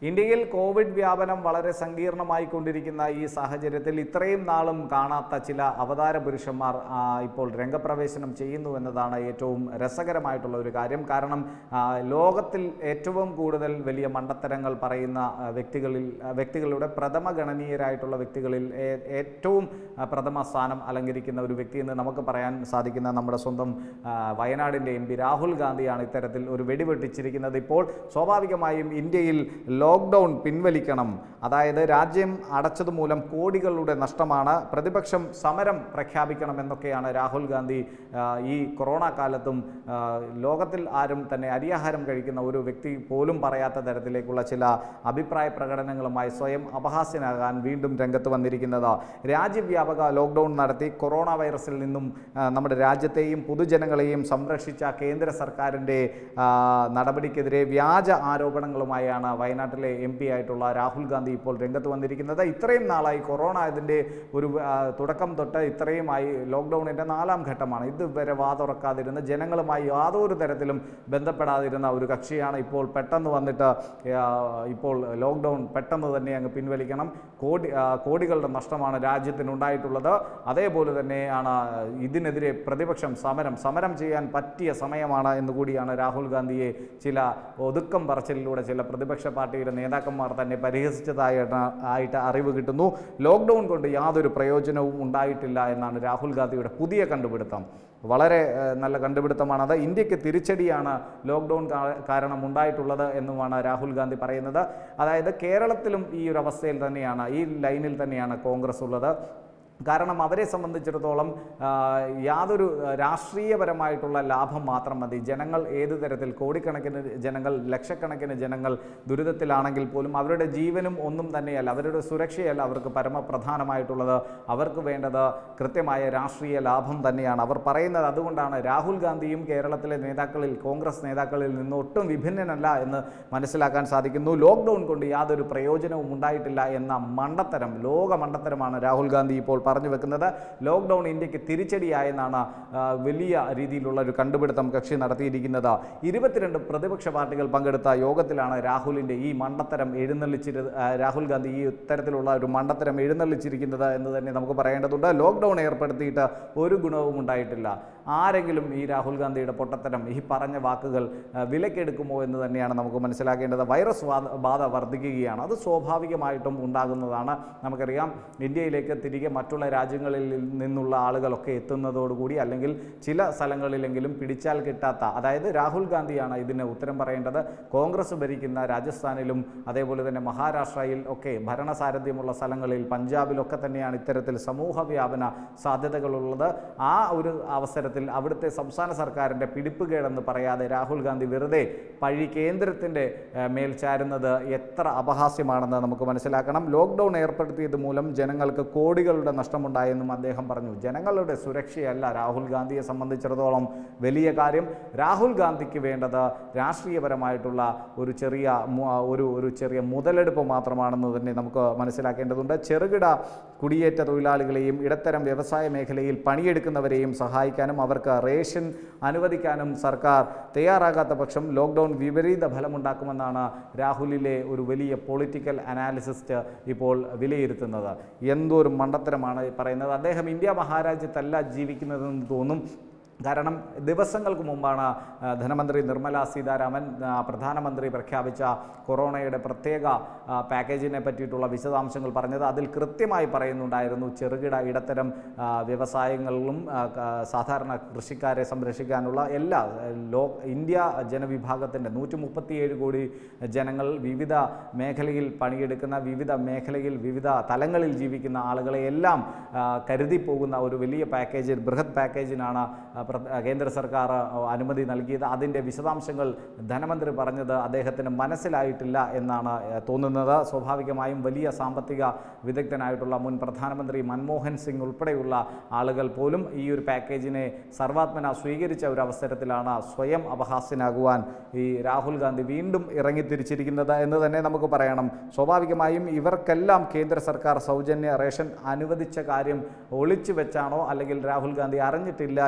ഇന്ത്യയിൽ കോവിഡ് വ്യാപനം വളരെ സങ്കീർണമായി കൊണ്ടിരിക്കുന്ന ഈ സാഹചര്യത്തിൽ ഇത്രയും നാളും കാണാത്ത ചില അവതാര പുരുഷന്മാർ ആ, ഇപ്പോൾ രംഗപ്രവേശനം ചെയ്യുന്നു എന്നതാണ് ഏറ്റവും രസകരമായിട്ടുള്ള ഒരു കാര്യം കാരണം ആ, ലോകത്തിൽ ഏറ്റവും കൂടുതൽ വലിയ മണ്ടത്തരങ്ങൾ പറയുന്ന ആ, വ്യക്തികളിൽ ആ, വ്യക്തികളുടെ പ്രഥമ ഗണനീയരായിട്ടുള്ള വ്യക്തികളിൽ ഏ- ഏറ്റവും ആ, പ്രഥമ സ്ഥാനം അലങ്കരിക്കുന്ന ഒരു വ്യക്തി എന്ന് നമുക്ക് പറയാൻ സാധിക്കുന്ന നമ്മുടെ സ്വന്തം ആ, വയനാടിൻ്റെ എം പി രാഹുൽ ഗാന്ധിയാണ് ഇത്തരത്തിൽ ഒരു വെടിവെട്ടിച്ചിരിക്കുന്നത് ഇപ്പോൾ സ്വാഭാവികമായും ഇന്ത്യയിൽ ലോക്ക്ഡൗൺ പിൻവലിക്കണം അതായത് രാജ്യം അടച്ചതുമൂലം കോടികളുടെ നഷ്ടമാണ് പ്രതിപക്ഷം സമരം പ്രഖ്യാപിക്കണം എന്നൊക്കെയാണ് രാഹുൽ ഗാന്ധി ആ, ഈ കൊറോണ കാലത്തും ആ, ലോകത്തിൽ ആരും തന്നെ അരിയാഹാരം കഴിക്കുന്ന ഒരു വ്യക്തി പോലും പറയാത്ത തരത്തിലേക്കുള്ള ചില അഭിപ്രായ പ്രകടനങ്ങളുമായി സ്വയം അപഹാസ്യനാകാൻ വീണ്ടും രംഗത്ത് വന്നിരിക്കുന്നത് രാജ്യവ്യാപക ലോക്ക്ഡൗൺ നടത്തി കൊറോണ വൈറസിൽ നിന്നും ആ, നമ്മുടെ രാജ്യത്തെയും പൊതുജനങ്ങളെയും സംരക്ഷിച്ച കേന്ദ്ര സർക്കാരിൻ്റെ ആ, നടപടിക്കെതിരെ വ്യാജ ആരോപണങ്ങളുമായാണ് വയനാട്ടിലെ എം പി ആയിട്ടുള്ള രാഹുൽ ഗാന്ധി ഇപ്പോൾ രംഗത്ത് വന്നിരിക്കുന്നത് ഇത്രയും നാളായി കൊറോണ ഇതിൻ്റെ ഒരു ആ, തുടക്കം തൊട്ട് ഇത്രയുമായി ലോക്ക്ഡൗണിൻ്റെ നാലാം ഘട്ടമാണ് ഇതുവരെ വാതുറക്കാതിരുന്ന ജനങ്ങളുമായി യാതൊരു തരത്തിലും ബന്ധപ്പെടാതിരുന്ന ഒരു കക്ഷിയാണ് ഇപ്പോൾ പെട്ടെന്ന് വന്നിട്ട് ആ, ഇപ്പോൾ ലോക്ക്ഡൗൺ പെട്ടെന്ന് തന്നെ അങ്ങ് പിൻവലിക്കണം കോടി ആ, കോടികളുടെ നഷ്ടമാണ് രാജ്യത്തിനുണ്ടായിട്ടുള്ളത് അതേപോലെ തന്നെയാണ് ഇതിനെതിരെ പ്രതിപക്ഷം സമരം സമരം ചെയ്യാൻ പറ്റിയ സമയമാണ് എന്ന് കൂടിയാണ് രാഹുൽ ഗാന്ധിയെ ചില ഒതുക്കം പറച്ചിലിലൂടെ ചില പ്രതിപക്ഷ പാർട്ടിയുടെ നേതാക്കന്മാർ തന്നെ പരിഹസിച്ചതായിട്ട് ആയിട്ട് അറിവ് കിട്ടുന്നു ലോക്ക്ഡൗൺ കൊണ്ട് യാതൊരു പ്രയോജനവും ഉണ്ടായിട്ടില്ല എന്നാണ് രാഹുൽ ഗാന്ധിയുടെ പുതിയ കണ്ടുപിടുത്തം വളരെ ഏഹ്, നല്ല കണ്ടുപിടുത്തമാണത് ഇന്ത്യക്ക് തിരിച്ചടിയാണ് ലോക്ക്ഡൗൺ കാ- കാരണം ഉണ്ടായിട്ടുള്ളത് എന്നുമാണ് രാഹുൽ ഗാന്ധി പറയുന്നത് അതായത് കേരളത്തിലും ഈ ഒരു അവസ്ഥയിൽ തന്നെയാണ് ഈ ലൈനിൽ തന്നെയാണ് കോൺഗ്രസ് ഉള്ളത് കാരണം അവരെ സംബന്ധിച്ചിടത്തോളം ആ, യാതൊരു ആ, രാഷ്ട്രീയപരമായിട്ടുള്ള ലാഭം മാത്രം മതി ജനങ്ങൾ ഏത് തരത്തിൽ കോടിക്കണക്കിന് ജനങ്ങൾ ലക്ഷക്കണക്കിന് ജനങ്ങൾ ദുരിതത്തിലാണെങ്കിൽ പോലും അവരുടെ ജീവനും ഒന്നും തന്നെയല്ല അവരുടെ സുരക്ഷയല്ല അവർക്ക് പരമപ്രധാനമായിട്ടുള്ളത് അവർക്ക് വേണ്ടത് കൃത്യമായ രാഷ്ട്രീയ ലാഭം തന്നെയാണ് അവർ പറയുന്നത് അതുകൊണ്ടാണ് രാഹുൽ ഗാന്ധിയും കേരളത്തിലെ നേതാക്കളിൽ കോൺഗ്രസ് നേതാക്കളിൽ നിന്ന് ഒട്ടും വിഭിന്നനല്ല എന്ന് മനസ്സിലാക്കാൻ സാധിക്കുന്നു ലോക്ക്ഡൗൺ കൊണ്ട് യാതൊരു പ്രയോജനവും ഉണ്ടായിട്ടില്ല എന്ന മണ്ടത്തരം ലോക മണ്ടത്തരമാണ് രാഹുൽ ഗാന്ധി ഇപ്പോൾ പറഞ്ഞു വെക്കുന്നത് ലോക്ക്ഡൗൺ ഇന്ത്യക്ക് തിരിച്ചടിയായെന്നാണ് ആ, വലിയ രീതിയിലുള്ള ഒരു കണ്ടുപിടുത്തം കക്ഷി നടത്തിയിരിക്കുന്നത് ഇരുപത്തിരണ്ട് പ്രതിപക്ഷ പാർട്ടികൾ പങ്കെടുത്ത യോഗത്തിലാണ് രാഹുലിൻ്റെ ഈ മണ്ടത്തരം എഴുന്നള്ളിച്ചിരു ആ, രാഹുൽ ഗാന്ധി ഈ ഇത്തരത്തിലുള്ള ഒരു മണ്ടത്തരം എഴുന്നള്ളിച്ചിരിക്കുന്നത് എന്ന് തന്നെ നമുക്ക് പറയേണ്ടതുണ്ട് ലോക്ക്ഡൗൺ ഏർപ്പെടുത്തിയിട്ട് ഒരു ഗുണവും ഉണ്ടായിട്ടില്ല ആരെങ്കിലും ഈ രാഹുൽ ഗാന്ധിയുടെ പൊട്ടത്തരം ഈ പറഞ്ഞ വാക്കുകൾ ആ, വിലക്കെടുക്കുമോ എന്ന് തന്നെയാണ് നമുക്ക് മനസ്സിലാക്കേണ്ടത് വൈറസ് വാദ- ബാധ വർദ്ധിക്കുകയാണ് അത് സ്വാഭാവികമായിട്ടും ഉണ്ടാകുന്നതാണ് നമുക്കറിയാം ഇന്ത്യയിലേക്ക് തിരികെ മറ്റുള്ള രാജ്യങ്ങളിൽ നിന്നുള്ള ആളുകളൊക്കെ എത്തുന്നതോടുകൂടി അല്ലെങ്കിൽ ചില സ്ഥലങ്ങളിലെങ്കിലും പിടിച്ചാൽ കിട്ടാത്ത അതായത് രാഹുൽ ഗാന്ധിയാണ് ഇതിന് ഉത്തരം പറയേണ്ടത് കോൺഗ്രസ് ഭരിക്കുന്ന രാജസ്ഥാനിലും അതേപോലെ തന്നെ മഹാരാഷ്ട്രയിൽ ഒക്കെ ഭരണസാരഥ്യമുള്ള സ്ഥലങ്ങളിൽ പഞ്ചാബിലൊക്കെ തന്നെയാണ് ഇത്തരത്തിൽ സമൂഹ വ്യാപന സാധ്യതകളുള്ളത് ആ ഒരു അവസരത്തിൽ അവിടുത്തെ സംസ്ഥാന സർക്കാരിൻ്റെ പിടിപ്പുകേടെന്ന് പറയാതെ രാഹുൽ ഗാന്ധി വെറുതെ പഴി കേന്ദ്രത്തിൻ്റെ ഏഹ്, മേൽ ചാരുന്നത് എത്ര അപഹാസ്യമാണെന്ന് നമുക്ക് മനസ്സിലാക്കണം ലോക്ക്ഡൗൺ ഏർപ്പെടുത്തിയത് മൂലം ജനങ്ങൾക്ക് കോടികളുടെ നഷ്ടമുണ്ടായെന്നും അദ്ദേഹം പറഞ്ഞു ജനങ്ങളുടെ സുരക്ഷയല്ല രാഹുൽ ഗാന്ധിയെ സംബന്ധിച്ചിടത്തോളം വലിയ കാര്യം രാഹുൽ ഗാന്ധിക്ക് വേണ്ടത് രാഷ്ട്രീയപരമായിട്ടുള്ള ഒരു ചെറിയ മു- ഒരു ഒരു ചെറിയ മുതലെടുപ്പ് മാത്രമാണെന്ന് തന്നെ നമുക്ക് മനസ്സിലാക്കേണ്ടതുണ്ട് ചെറുകിട കുടിയേറ്റ തൊഴിലാളികളെയും ഇടത്തരം വ്യവസായ മേഖലയിൽ പണിയെടുക്കുന്നവരെയും സഹായിക്കാനും അവർക്ക് റേഷൻ അനുവദിക്കാനും സർക്കാർ തയ്യാറാകാത്ത പക്ഷം ലോക്ക്ഡൗൺ വിപരീത ഫലമുണ്ടാക്കുമെന്നാണ് രാഹുലിലെ ഒരു വലിയ പൊളിറ്റിക്കൽ അനാലിസിസ്റ്റ് ഇപ്പോൾ വിലയിരുത്തുന്നത് എന്തോരു മണ്ടത്തരമാണ് ഈ പറയുന്നത് അദ്ദേഹം ഇന്ത്യ മഹാരാജ്യത്തല്ല ജീവിക്കുന്നതെന്ന് തോന്നും കാരണം ദിവസങ്ങൾക്ക് മുമ്പാണ് ആ, ധനമന്ത്രി നിർമ്മല സീതാരാമൻ ആ, പ്രധാനമന്ത്രി പ്രഖ്യാപിച്ച കൊറോണയുടെ പ്രത്യേക ആ, പാക്കേജിനെ പറ്റിയിട്ടുള്ള വിശദാംശങ്ങൾ പറഞ്ഞത് അതിൽ കൃത്യമായി പറയുന്നുണ്ടായിരുന്നു ചെറുകിട ഇടത്തരം ആ, വ്യവസായങ്ങളിലും ആ, ക- സാധാരണ കൃഷിക്കാരെ സംരക്ഷിക്കാനുള്ള എല്ലാ ആ, ലോ ഇന്ത്യ ജനവിഭാഗത്തിൻ്റെ നൂറ്റി മുപ്പത്തിയേഴ് കോടി ജനങ്ങൾ വിവിധ മേഖലയിൽ പണിയെടുക്കുന്ന വിവിധ മേഖലയിൽ വിവിധ തലങ്ങളിൽ ജീവിക്കുന്ന ആളുകളെ എല്ലാം ആ, കരുതി പോകുന്ന ഒരു വലിയ പാക്കേജ് ബൃഹത് പാക്കേജിനാണ് ആ, പ്ര- ആ, കേന്ദ്ര സർക്കാർ ആ, അനുമതി നൽകിയത് അതിൻ്റെ വിശദാംശങ്ങൾ ധനമന്ത്രി പറഞ്ഞത് അദ്ദേഹത്തിന് മനസ്സിലായിട്ടില്ല എന്നാണ് ആ, തോന്നുന്നത് സ്വാഭാവികമായും വലിയ സാമ്പത്തിക വിദഗ്ധനായിട്ടുള്ള മുൻ പ്രധാനമന്ത്രി മൻമോഹൻ സിംഗ് ഉൾപ്പെടെയുള്ള ആളുകൾ പോലും ഈ ഒരു പാക്കേജിനെ സർവാത്മന സ്വീകരിച്ച ഒരു അവസരത്തിലാണ് സ്വയം അപഹാസ്യനാകുവാൻ ഈ രാഹുൽ ഗാന്ധി വീണ്ടും ഇറങ്ങിത്തിരിച്ചിരിക്കുന്നത് എന്ന് തന്നെ നമുക്ക് പറയണം സ്വാഭാവികമായും ഇവർക്കെല്ലാം കേന്ദ്ര സർക്കാർ സൗജന്യ റേഷൻ അനുവദിച്ച കാര്യം ഒളിച്ചു വെച്ചാണോ അല്ലെങ്കിൽ രാഹുൽ ഗാന്ധി അറിഞ്ഞിട്ടില്ലായോ എന്നത്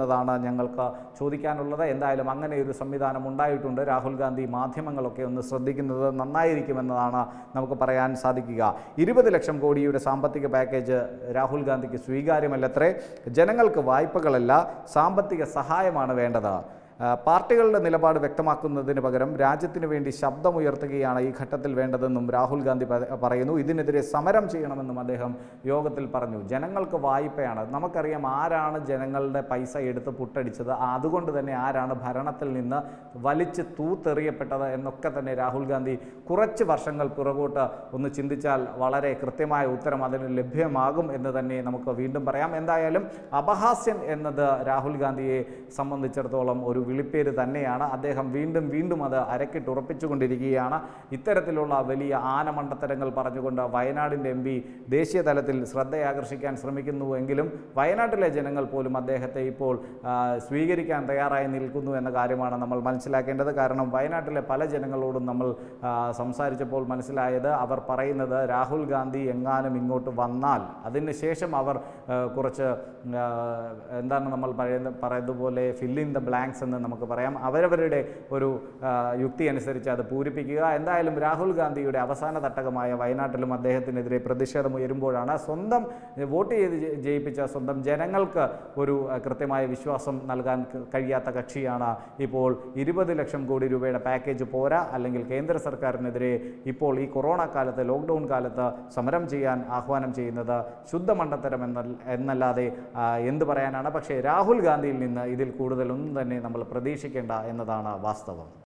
എന്നതാണ് ഞങ്ങൾക്ക് ചോദിക്കാനുള്ളത് എന്തായാലും അങ്ങനെ ഒരു സംവിധാനം ഉണ്ടായിട്ടുണ്ട് രാഹുൽ ഗാന്ധി മാധ്യമങ്ങളൊക്കെ ഒന്ന് ശ്രദ്ധിക്കുന്നത് നന്നായിരിക്കുമെന്നതാണ് നമുക്ക് പറയാൻ സാധിക്കുക ഇരുപത് ലക്ഷം കോടിയുടെ സാമ്പത്തിക പാക്കേജ് രാഹുൽ ഗാന്ധിക്ക് സ്വീകാര്യമല്ലത്രേ ജനങ്ങൾക്ക് വായ്പകളല്ല സാമ്പത്തിക സഹായമാണ് വേണ്ടത് ആ, പാർട്ടികളുടെ നിലപാട് വ്യക്തമാക്കുന്നതിന് പകരം രാജ്യത്തിന് വേണ്ടി ശബ്ദമുയർത്തുകയാണ് ഈ ഘട്ടത്തിൽ വേണ്ടതെന്നും രാഹുൽ ഗാന്ധി പ- പറയുന്നു ഇതിനെതിരെ സമരം ചെയ്യണമെന്നും അദ്ദേഹം യോഗത്തിൽ പറഞ്ഞു ജനങ്ങൾക്ക് വായ്പയാണ് നമുക്കറിയാം ആരാണ് ജനങ്ങളുടെ പൈസ എടുത്ത് പുട്ടടിച്ചത് അതുകൊണ്ട് തന്നെ ആരാണ് ഭരണത്തിൽ നിന്ന് വലിച്ച് തൂത്തെറിയപ്പെട്ടത് എന്നൊക്കെ തന്നെ രാഹുൽ ഗാന്ധി കുറച്ച് വർഷങ്ങൾ പുറകോട്ട് ഒന്ന് ചിന്തിച്ചാൽ വളരെ കൃത്യമായ ഉത്തരം അതിന് ലഭ്യമാകും എന്ന് തന്നെ നമുക്ക് വീണ്ടും പറയാം എന്തായാലും അപഹാസ്യൻ എന്നത് രാഹുൽ ഗാന്ധിയെ സംബന്ധിച്ചിടത്തോളം ഒരു വിളിപ്പേര് തന്നെയാണ് അദ്ദേഹം വീണ്ടും വീണ്ടും അത് അരക്കിട്ട് ഉറപ്പിച്ചുകൊണ്ടിരിക്കുകയാണ് ഇത്തരത്തിലുള്ള വലിയ ആനമണ്ടത്തരങ്ങൾ പറഞ്ഞുകൊണ്ട് വയനാടിൻ്റെ എം പി ദേശീയ തലത്തിൽ ശ്രദ്ധയാകർഷിക്കാൻ ശ്രമിക്കുന്നുവെങ്കിലും വയനാട്ടിലെ ജനങ്ങൾ പോലും അദ്ദേഹത്തെ ഇപ്പോൾ ആ, സ്വീകരിക്കാൻ തയ്യാറായി നിൽക്കുന്നു എന്ന കാര്യമാണ് നമ്മൾ മനസ്സിലാക്കേണ്ടത് കാരണം വയനാട്ടിലെ പല ജനങ്ങളോടും നമ്മൾ ആ, സംസാരിച്ചപ്പോൾ മനസ്സിലായത് അവർ പറയുന്നത് രാഹുൽ ഗാന്ധി എങ്ങാനും ഇങ്ങോട്ട് വന്നാൽ അതിന് ശേഷം അവർ ആ, കുറച്ച് ആ, എന്താണ് നമ്മൾ പറയുന്ന പറയുന്നത് പോലെ ഫിൽ ഇൻ ദ ബ്ലാങ്ക്സ് എന്ന് നമുക്ക് പറയാം അവരവരുടെ ഒരു ആ, യുക്തി അനുസരിച്ച് അത് പൂരിപ്പിക്കുക എന്തായാലും രാഹുൽ ഗാന്ധിയുടെ അവസാന തട്ടകമായ വയനാട്ടിലും അദ്ദേഹത്തിനെതിരെ പ്രതിഷേധം ഉയരുമ്പോഴാണ് സ്വന്തം വോട്ട് ചെയ്ത് ജയി- ജയിപ്പിച്ച സ്വന്തം ജനങ്ങൾക്ക് ഒരു ആ, കൃത്യമായ വിശ്വാസം നൽകാൻ ക- കഴിയാത്ത കക്ഷിയാണ് ഇപ്പോൾ ഇരുപത് ലക്ഷം കോടി രൂപയുടെ പാക്കേജ് പോരാ അല്ലെങ്കിൽ കേന്ദ്ര സർക്കാരിനെതിരെ ഇപ്പോൾ ഈ കൊറോണ കാലത്ത് ലോക്ക്ഡൗൺ കാലത്ത് സമരം ചെയ്യാൻ ആഹ്വാനം ചെയ്യുന്നത് ശുദ്ധമണ്ടത്തരം എന്ന എന്നല്ലാതെ ആ, എന്ത് പറയാനാണ് പക്ഷേ രാഹുൽ ഗാന്ധിയിൽ നിന്ന് ഇതിൽ കൂടുതലൊന്നും തന്നെ നമ്മൾ പ്രതീക്ഷിക്കേണ്ട എന്നതാണ് വാസ്തവം